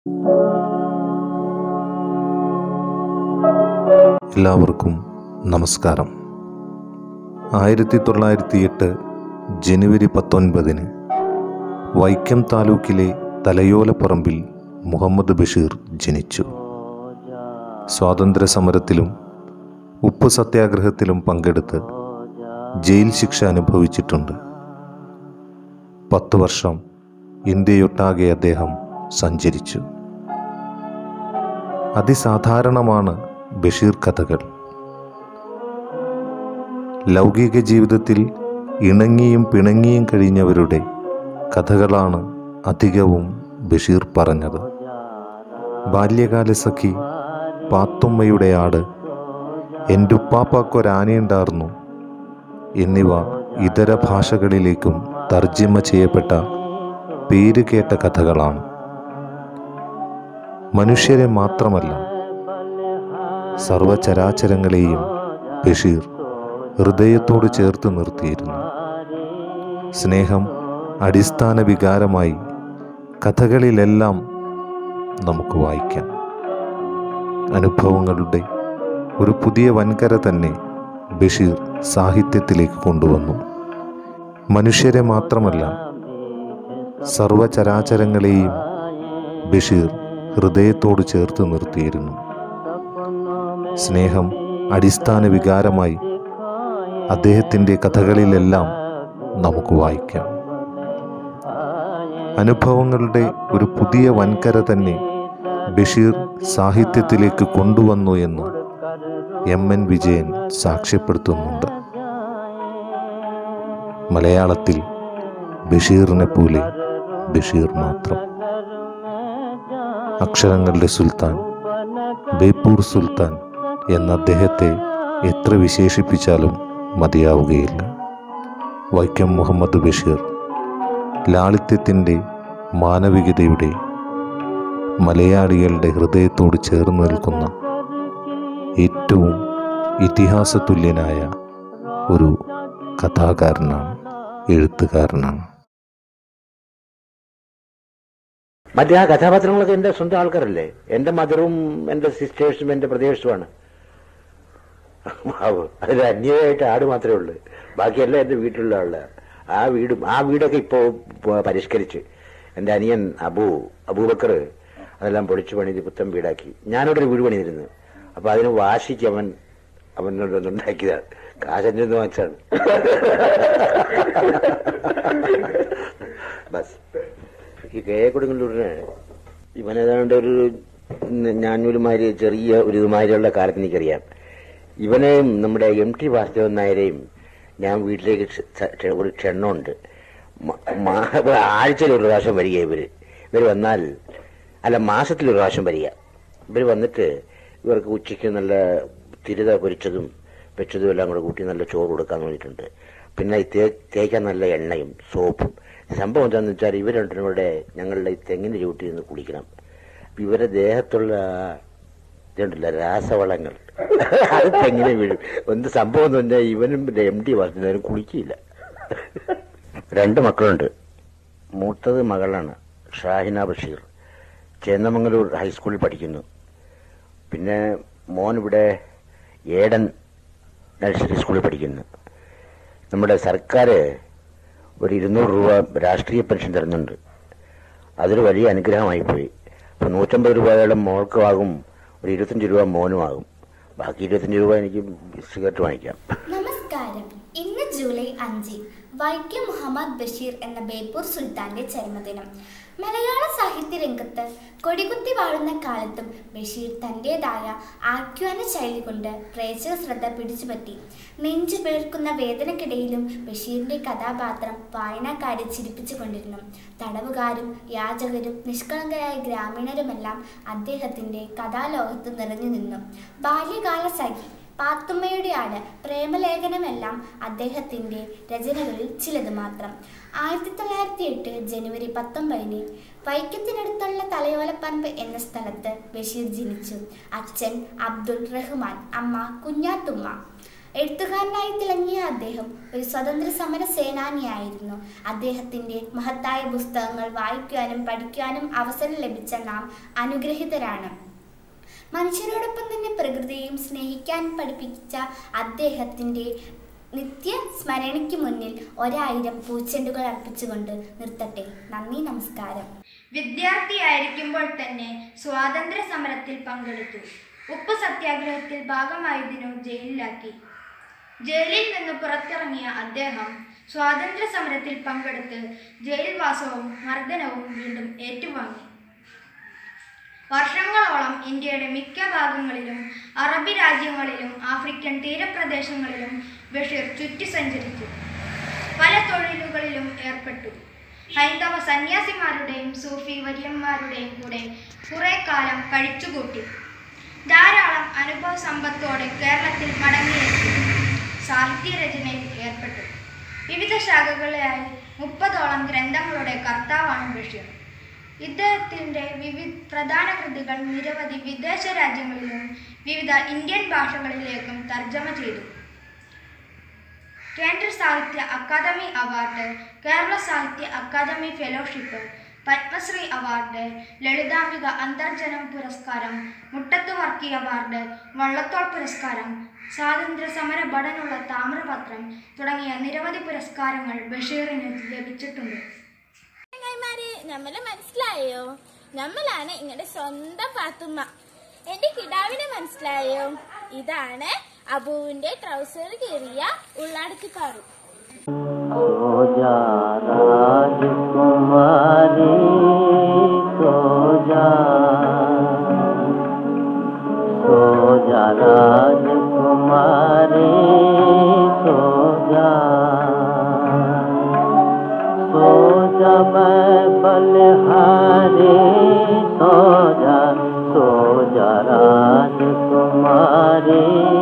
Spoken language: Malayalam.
എല്ലാവർക്കും നമസ്കാരം ആയിരത്തി തൊള്ളായിരത്തി എട്ട് ജനുവരി പത്തൊൻപതിന് വൈക്കം താലൂക്കിലെ തലയോലപ്പറമ്പിൽ മുഹമ്മദ് ബഷീർ ജനിച്ചു സ്വാതന്ത്ര്യ സമരത്തിലും ഉപ്പ് സത്യാഗ്രഹത്തിലും പങ്കെടുത്ത് ജയിൽ ശിക്ഷ അനുഭവിച്ചിട്ടുണ്ട് പത്ത് വർഷം ഇന്ത്യയൊട്ടാകെ അദ്ദേഹം സഞ്ചരിച്ചു അതിസാധാരണമാണ് ബഷീർ കഥകൾ ലൗകിക ജീവിതത്തിൽ ഇണങ്ങിയും പിണങ്ങിയും കഴിഞ്ഞവരുടെ കഥകളാണ് അധികവും ബഷീർ പറഞ്ഞത് ബാല്യകാല സഖി പാത്തുമ്മയുടെ ആട് എൻ്റുപ്പാപ്പാക്കൊരാനയുണ്ടാർന്നു എന്നിവ ഇതര ഭാഷകളിലേക്കും തർജിമ ചെയ്യപ്പെട്ട പേര് കേട്ട കഥകളാണ് മനുഷ്യരെ മാത്രമല്ല സർവചരാചരങ്ങളെയും ബഷീർ ഹൃദയത്തോട് ചേർത്ത് നിർത്തിയിരുന്നു സ്നേഹം അടിസ്ഥാന വികാരമായി കഥകളിലെല്ലാം നമുക്ക് വായിക്കാം അനുഭവങ്ങളുടെ ഒരു പുതിയ വൻകര തന്നെ ബഷീർ സാഹിത്യത്തിലേക്ക് കൊണ്ടുവന്നു മനുഷ്യരെ മാത്രമല്ല സർവചരാചരങ്ങളെയും ബഷീർ ഹൃദയത്തോട് ചേർത്ത് നിർത്തിയിരുന്നു സ്നേഹം അടിസ്ഥാന വികാരമായി അദ്ദേഹത്തിൻ്റെ കഥകളിലെല്ലാം നമുക്ക് വായിക്കാം അനുഭവങ്ങളുടെ ഒരു പുതിയ വൻകര തന്നെ ബഷീർ സാഹിത്യത്തിലേക്ക് കൊണ്ടുവന്നു എന്ന് എം എൻ വിജയൻ സാക്ഷ്യപ്പെടുത്തുന്നുണ്ട് മലയാളത്തിൽ ബഷീറിനെ പോലെ ബഷീർ മാത്രം അക്ഷരങ്ങളുടെ സുൽത്താൻ ബേപ്പൂർ സുൽത്താൻ എന്ന അദ്ദേഹത്തെ എത്ര വിശേഷിപ്പിച്ചാലും മതിയാവുകയില്ല വൈക്കം മുഹമ്മദ് ബഷീർ ലാളിത്യത്തിൻ്റെ മാനവികതയുടെ മലയാളികളുടെ ഹൃദയത്തോട് ചേർന്ന് നിൽക്കുന്ന ഏറ്റവും ഇതിഹാസതുല്യനായ ഒരു കഥാകാരനാണ് എഴുത്തുകാരനാണ് മറ്റേ ആ കഥാപാത്രങ്ങളൊക്കെ എന്റെ സ്വന്തം ആൾക്കാരല്ലേ എന്റെ മദറും എന്റെ സിസ്റ്റേഴ്സും എന്റെ പ്രദേശവുമാണ് അതിൽ അന്യമായിട്ട് ആട് മാത്രമേ ഉള്ളൂ ബാക്കിയെല്ലാം എന്റെ വീട്ടിലുള്ള ആള് ആ വീടും ആ വീടൊക്കെ ഇപ്പോ പ- പരിഷ്കരിച്ച് എന്റെ അനിയൻ അബു അബൂബക്കർ അതെല്ലാം പൊളിച്ചു പണിത് പുത്തൻ വീടാക്കി ഞാനിവിടെ ഒരു വീട് പണിതിരുന്നു അപ്പൊ അതിന് വാശിക്ക് അവൻ അവനോട് ഉണ്ടാക്കിയതാണ് കാശൻ്റെ നിന്ന് വാങ്ങിച്ചാണ് ബസ് ഈ കെ എ കൊടുങ്ങല്ലൂരിന് ഇവനേതാണ്ട് ഒരു ഞാനൊരുമാതിരി ചെറിയ ഒരു ഇതുമാതിരിയുള്ള കാലത്ത് എനിക്കറിയാം ഇവനെയും നമ്മുടെ എം ടി വാസുദേവൻ നായരെയും ഞാൻ വീട്ടിലേക്ക് ക്ഷ- ക്ഷ- ഒരു ക്ഷണമുണ്ട് മ- മാ- ആഴ്ചയിൽ ഒരു പ്രാവശ്യം വരിക ഇവര് ഇവർ വന്നാൽ അല്ല മാസത്തിൽ ഒരു പ്രാവശ്യം വരിക ഇവർ വന്നിട്ട് ഇവർക്ക് ഉച്ചയ്ക്ക് നല്ല തിരുത പൊരിച്ചതും വെച്ചതും എല്ലാം കൂടെ കൂട്ടി നല്ല ചോറ് കൊടുക്കാൻ വേണ്ടിയിട്ടുണ്ട് പിന്നെ ഈ തേ തേക്കാൻ നല്ല എണ്ണയും സോപ്പും സംഭവം എന്താണെന്ന് വെച്ചാൽ ഇവർ രണ്ടിനും കൂടെ ഞങ്ങളുടെ ഈ തെങ്ങിന് ചൂട്ടി നിന്ന് കുളിക്കണം അപ്പൊ ഇവരുടെ ദേഹത്തുള്ള ഇതുണ്ടല്ലോ രാസവളങ്ങൾ അത് തെങ്ങിനെ വീഴും എന്ത് സംഭവം എന്ന് പറഞ്ഞാൽ ഇവനും എം ഡി വർദ്ധനവനും കുളിക്കില്ല രണ്ട് മക്കളുണ്ട് മൂത്തത് മകളാണ് ഷാഹിന ബഷീർ ചേന്നമംഗലൂർ ഹൈസ്കൂളിൽ പഠിക്കുന്നു പിന്നെ മോൻ ഇവിടെ ഏടൻ നഴ്സറി സ്കൂളിൽ പഠിക്കുന്നു നമ്മുടെ സർക്കാർ ഒരു ഇരുന്നൂറ് രൂപ രാഷ്ട്രീയ പെൻഷൻ തരുന്നുണ്ട് അതൊരു വലിയ അനുഗ്രഹമായി പോയി അപ്പൊ നൂറ്റമ്പത് രൂപയോളം മോൾക്കും ആകും ഒരു ഇരുപത്തഞ്ച് രൂപ മോനും ആകും ബാക്കി ഇരുപത്തഞ്ച് രൂപ എനിക്ക് സിഗരറ്റ് വാങ്ങിക്കാം നമസ്കാരം ഇന്ന് ജൂലൈ അഞ്ച് വൈക്കം മുഹമ്മദ് ബഷീർ എന്ന ബേപ്പൂർ സുൽത്താന്റെ ജന്മദിനം മലയാള സാഹിത്യ രംഗത്ത് കൊടികുത്തി വാഴുന്ന കാലത്തും ബഷീർ തൻ്റെതായ ആഖ്യാന ശൈലി കൊണ്ട് പ്രേക്ഷക ശ്രദ്ധ പിടിച്ചുപറ്റി നെഞ്ചു പേർക്കുന്ന വേദനക്കിടയിലും ബഷീറിന്റെ കഥാപാത്രം വായനക്കാരെ ചിരിപ്പിച്ചുകൊണ്ടിരുന്നു തടവുകാരും യാചകരും നിഷ്കളങ്കരായ ഗ്രാമീണരുമെല്ലാം അദ്ദേഹത്തിന്റെ കഥാലോകത്ത് നിറഞ്ഞു നിന്നു ബാല്യകാല സഖി പാത്തുമ്മയുടെ ആട് പ്രേമലേഖനമെല്ലാം അദ്ദേഹത്തിന്റെ രചനകളിൽ ചിലത് മാത്രം ആയിരത്തി തൊള്ളായിരത്തി എട്ട് ജനുവരി പത്തൊമ്പതിന് വൈക്കത്തിനടുത്തുള്ള തലയോലപ്പറമ്പ് എന്ന സ്ഥലത്ത് ബഷീർ ജനിച്ചു അച്ഛൻ അബ്ദുൾ റഹ്മാൻ അമ്മ കുഞ്ഞാത്തുമ്മ എഴുത്തുകാരനായി തിളങ്ങിയ അദ്ദേഹം ഒരു സ്വതന്ത്ര സമര സേനാനിയായിരുന്നു അദ്ദേഹത്തിന്റെ മഹത്തായ പുസ്തകങ്ങൾ വായിക്കാനും പഠിക്കാനും അവസരം ലഭിച്ച നാം അനുഗ്രഹീതരാണ് മനുഷ്യരോടൊപ്പം തന്നെ പ്രകൃതിയെയും സ്നേഹിക്കാൻ പഠിപ്പിച്ച അദ്ദേഹത്തിന്റെ നിത്യ സ്മരണയ്ക്ക് മുന്നിൽ ഒരായിരം പൂച്ചെണ്ടുകൾ അർപ്പിച്ചുകൊണ്ട് നിർത്തട്ടെ നന്ദി നമസ്കാരം വിദ്യാർത്ഥിയായിരിക്കുമ്പോൾ തന്നെ സ്വാതന്ത്ര്യ സമരത്തിൽ പങ്കെടുത്തു ഉപ്പ് സത്യാഗ്രഹത്തിൽ ഭാഗമായതിനു ജയിലിലാക്കി ജയിലിൽ നിന്ന് പുറത്തിറങ്ങിയ അദ്ദേഹം സ്വാതന്ത്ര്യ സമരത്തിൽ പങ്കെടുത്ത് ജയിൽവാസവും മർദ്ദനവും വീണ്ടും ഏറ്റുവാങ്ങി വർഷങ്ങളോളം ഇന്ത്യയുടെ മിക്ക ഭാഗങ്ങളിലും അറബി രാജ്യങ്ങളിലും ആഫ്രിക്കൻ തീരപ്രദേശങ്ങളിലും ബഷീർ ചുറ്റി സഞ്ചരിച്ചു പല തൊഴിലുകളിലും ഏർപ്പെട്ടു ഹൈന്ദവ സന്യാസിമാരുടെയും സൂഫി വര്യന്മാരുടെയും കൂടെ കുറെ കാലം കഴിച്ചുകൂട്ടി ധാരാളം അനുഭവ സമ്പത്തോടെ കേരളത്തിൽ മടങ്ങിയെത്തി സാഹിത്യരചനയിൽ ഏർപ്പെട്ടു വിവിധ ശാഖകളിലായി മുപ്പതോളം ഗ്രന്ഥങ്ങളുടെ കർത്താവാണ് ബഷീർ ഇദ്ദേഹത്തിൻ്റെ വിവിധ പ്രധാന കൃതികൾ നിരവധി വിദേശ രാജ്യങ്ങളിലും വിവിധ ഇന്ത്യൻ ഭാഷകളിലേക്കും തർജ്ജമ ചെയ്തു കേന്ദ്ര സാഹിത്യ academy award Kerala Sahitya academy fellowship Padmashri award Lalithambika Antharjanam പുരസ്കാരം മുട്ടത്ത് വർക്കി അവാർഡ് വള്ളത്തോൾ പുരസ്കാരം സ്വാതന്ത്ര്യ സമര ഭടനുള്ള താമ്രപത്രം തുടങ്ങിയ നിരവധി പുരസ്കാരങ്ങൾ ബഷീറിന് ലഭിച്ചിട്ടുണ്ട് ചങ്ങായിമാരെ നമ്മളെ മനസ്സിലായോ നമ്മളാണ് ഇങ്ങനെ സ്വന്തം പാത്തുമ്മ എന്റെ കിടാവിനെ മനസ്സിലായോ ഇതാണ് അബുവിന്റെ ട്രൗസർ കീറിയ ഉള്ളാടത്തിക്കാറു सो जा राजकुमारी सो जा सो जा राजकुमारी सो जा सो जा मैं बलिहारी सो जा सो जा राजकुमारी